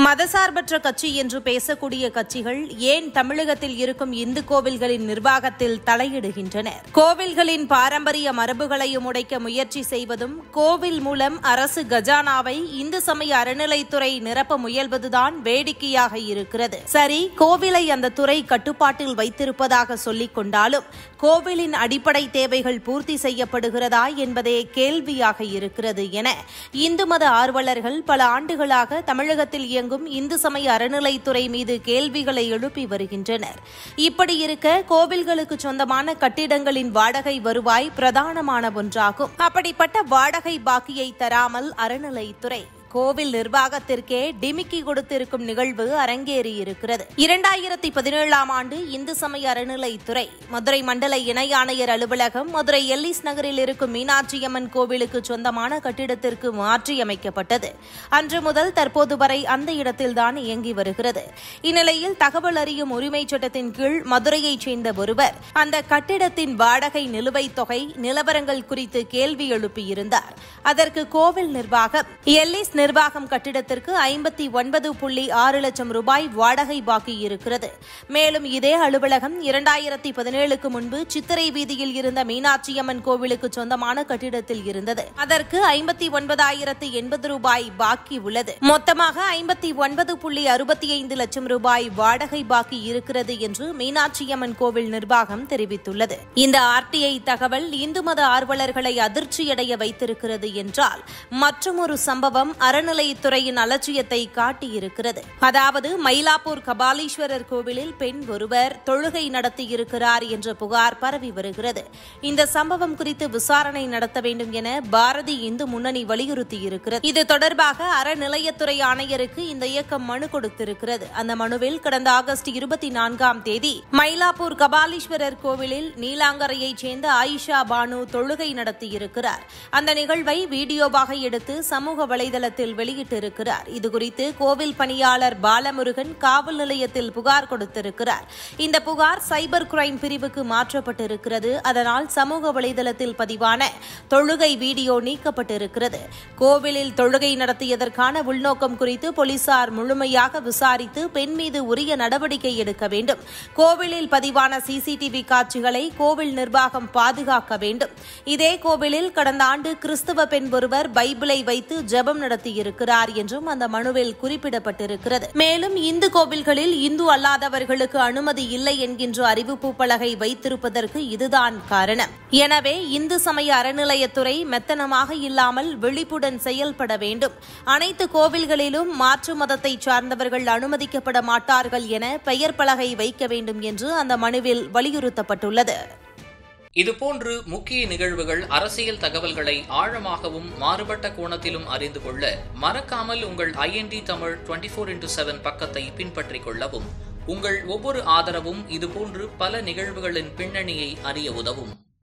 மதசார்பற்ற கட்சி என்று பேசக்கூடிய கட்சிகள் ஏன் தமிழகத்தில் இருக்கும் இந்து கோவில்களின் நிர்வாகத்தில் தலையிடுகின்றனர் கோவில்களின் பாரம்பரிய மரபுகளையும் உடைக்க முயற்சி செய்வதும் கோவில் மூலம் அரசு கஜானாவை இந்து சமய அறநிலைத்துறை நிரப்ப முயல்வதுதான் வேடிக்கையாக இருக்கிறது சரி கோவிலை அந்த துறை கட்டுப்பாட்டில் வைத்திருப்பதாக சொல்லிக் கொண்டாலும் கோவிலின் அடிப்படை தேவைகள் பூர்த்தி செய்யப்படுகிறதா என்பதே கேள்வியாக இருக்கிறது என இந்து மத ஆர்வலர்கள் பல ஆண்டுகளாக தமிழகத்தில் இயங்கும் இந்து சமய அறநிலைத்துறை மீது கேள்விகளை எழுப்பி வருகின்றனர் இப்படி இருக்க கோவில்களுக்கு சொந்தமான கட்டிடங்களின் வாடகை வருவாய் பிரதானமான ஒன்றாகும் அப்படிப்பட்ட வாடகை பாக்கியை தராமல் அறநிலைத்துறை கோவில் நிர்வாகத்திற்கே டிமிக்கி கொடுத்திருக்கும் நிகழ்வு அரங்கேறியிருக்கிறது இரண்டாயிரத்தி பதினேழாம் ஆண்டு இந்து சமய அறநிலைத்துறை மதுரை மண்டல இணை ஆணையர் அலுவலகம் மதுரை எல்லிஸ் நகரில் இருக்கும் மீனாட்சியம்மன் கோவிலுக்கு சொந்தமான கட்டிடத்திற்கு மாற்றியமைக்கப்பட்டது அன்று முதல் தற்போது வரை அந்த இடத்தில்தான் இயங்கி வருகிறது இந்நிலையில் தகவல் அறியும் உரிமை சட்டத்தின் கீழ் மதுரையைச் சேர்ந்த ஒருவர் அந்த கட்டிடத்தின் வாடகை நிலுவைத் தொகை நிலவரங்கள் குறித்து கேள்வி எழுப்பியிருந்தார் அதற்கு கோவில் நிர்வாகம் எல்லிஸ் நிர்வாகம் கட்டிடத்திற்கு ஐம்பத்தி ஒன்பது புள்ளி ஆறு லட்சம் ரூபாய் வாடகை பாக்கி இருக்கிறது மேலும் இதே அலுவலகம் இரண்டாயிரத்தி பதினேழுக்கு முன்பு சித்திரை வீதியில் இருந்த மீனாட்சியம்மன் கோவிலுக்கு சொந்தமான கட்டிடத்தில் இருந்தது அதற்கு ஐம்பத்தி ஒன்பதாயிரத்து எண்பது ரூபாய் பாக்கி உள்ளது மொத்தமாக ஐம்பத்தி ஒன்பது புள்ளி அறுபத்தி ஐந்து லட்சம் ரூபாய் வாடகை பாக்கி இருக்கிறது என்று மீனாட்சியம்மன் கோவில் நிர்வாகம் தெரிவித்துள்ளது இந்த ஆர்டிஐ தகவல் இந்து மத ஆர்வலர்களை அதிர்ச்சியடைய வைத்திருக்கிறது என்றால் மற்றொரு சம்பவம் அறநிலையத்துறையின் அலட்சியத்தை காட்டியிருக்கிறது அதாவது மயிலாப்பூர் கபாலீஸ்வரர் கோவிலில் பெண் ஒருவர் தொழுகை நடத்தியிருக்கிறார் என்ற புகார் பரவி வருகிறது இந்த சம்பவம் குறித்து விசாரணை நடத்த வேண்டும் என பாரதி இந்து முன்னணி வலியுறுத்தியிருக்கிறது இது தொடர்பாக அறநிலையத்துறை ஆணையருக்கு இந்த இயக்கம் மனு கொடுத்திருக்கிறது அந்த மனுவில் கடந்த ஆகஸ்ட் இருபத்தி நான்காம் தேதி மயிலாப்பூர் கபாலீஸ்வரர் கோவிலில் நீலாங்கரையைச் சேர்ந்த ஆயிஷா பானு தொழுகை நடத்தியிருக்கிறார் அந்த நிகழ்வை வீடியோவாக எடுத்து சமூக வலைதளத்தில் வெளியிட்டிருக்கிறார் இதுகுறித்து கோவில் பணியாளர் பாலமுருகன் காவல் நிலையத்தில் புகார் கொடுத்திருக்கிறார் இந்த புகார் சைபர் கிரைம் பிரிவுக்கு மாற்றப்பட்டிருக்கிறது அதனால் சமூக வலைதளத்தில் பதிவான தொழுகை வீடியோ நீக்கப்பட்டிருக்கிறது கோவிலில் தொழுகை நடத்தியதற்கான உள்நோக்கம் குறித்து போலீசார் முழுமையாக விசாரித்து பெண் மீது உரிய நடவடிக்கை எடுக்க வேண்டும் கோவிலில் பதிவான சிசிடிவி காட்சிகளை கோவில் நிர்வாகம் பாதுகாக்க வேண்டும் இதே கோவிலில் கடந்த ஆண்டு கிறிஸ்துவ பெண் ஒருவர் பைபிளை வைத்து ஜெபம் நடத்தியிருக்கிறார் என்றும் அந்த மனுவில் குறிப்பிடப்பட்டிருக்கிறது மேலும் இந்து கோவில்களில் இந்து அல்லாதவர்களுக்கு அனுமதி இல்லை என்கின்ற அறிவிப்பு பலகை வைத்திருப்பதற்கு இதுதான் காரணம் எனவே இந்து சமய அறநிலையத்துறை மெத்தனமாக இல்லாமல் விழிப்புடன் செயல்பட வேண்டும் அனைத்து கோவில்களிலும் மாற்று மதத்தை சார்ந்தவர்கள் அனுமதிக்கப்பட மாட்டார்கள் என பெயர் பலகை வைக்க வேண்டும் என்று அந்த மனுவில் வலியுறுத்தப்பட்டுள்ளது இதுபோன்று முக்கிய நிகழ்வுகள் அரசியல் தகவல்களை ஆழமாகவும் மாறுபட்ட கோணத்திலும் அறிந்து கொள்ள மறக்காமல் உங்கள் IND Tamil twenty four into seven பக்கத்தை பின்பற்றிக் கொள்ளவும் உங்கள் ஒவ்வொரு ஆதரவும் இதுபோன்று பல நிகழ்வுகளின் பின்னணியை அறிய உதவும்